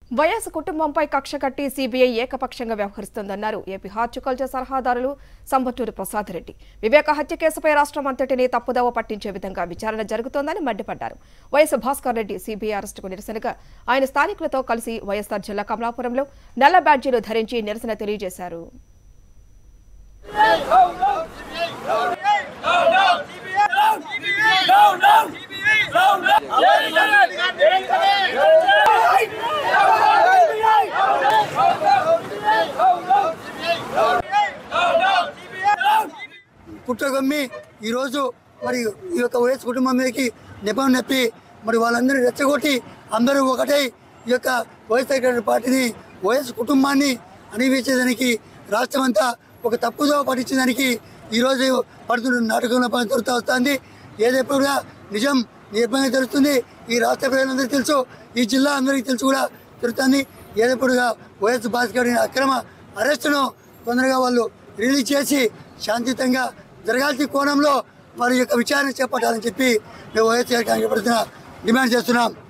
YS కుటుంబంపై కక్ష కట్టి సీబీఐ ఏకపక్షంగా వ్యవహరిస్తోందన్నారు ఏపీ హార్టికల్చర్ సలహాదారులు సంబట్టూరు ప్రసాద్ రెడ్డి వివేక హత్య కేసుపై రాష్ట్రం అంతటినీ తప్పుదోవ పట్టించే విధంగా విచారణ జరుగుతోందని మండిపడ్డారు వైఎస్ భాస్కర్ రెడ్డి సీబీఐ అరెస్టుకు నిరసనగా ఆయన స్థానికులతో కలిసి వైఎస్ఆర్ జిల్లా కమలాపురంలో నల్ల బ్యాడ్జీలు ధరించి నిరసన తెలియజేశారు పుట్టగమ్మి ఈరోజు మరి ఈ యొక్క వైఎస్ కుటుంబం మీదకి నెపం నెప్పి మరి వాళ్ళందరినీ రెచ్చగొట్టి అందరూ ఒకటై ఈ యొక్క వైఎస్ఆర్ కాంగ్రెస్ పార్టీని వైఎస్ కుటుంబాన్ని అణివేసేదానికి రాష్ట్రమంతా ఒక తప్పుదో పట్టించేదానికి ఈరోజు పడుతున్న నాటకంలో పని దొరుకుతూ వస్తుంది ఏదెప్పుడుగా నిజం నిర్భయంగా తెలుస్తుంది ఈ రాష్ట్ర ప్రజలందరికీ తెలుసు ఈ జిల్లా అందరికీ తెలుసు కూడా తెలుస్తుంది ఏదెప్పుడుగా వైఎస్ భాస్కర్ అక్రమ అరెస్టును తొందరగా వాళ్ళు రిలీజ్ చేసి శాంతియుతంగా జరగాల్సిన కోణంలో వారి యొక్క విచారణ చేపట్టాలని చెప్పి మేము వైఎస్ఆర్ కాంగ్రెస్ ప్రభుత్వం డిమాండ్ చేస్తున్నాం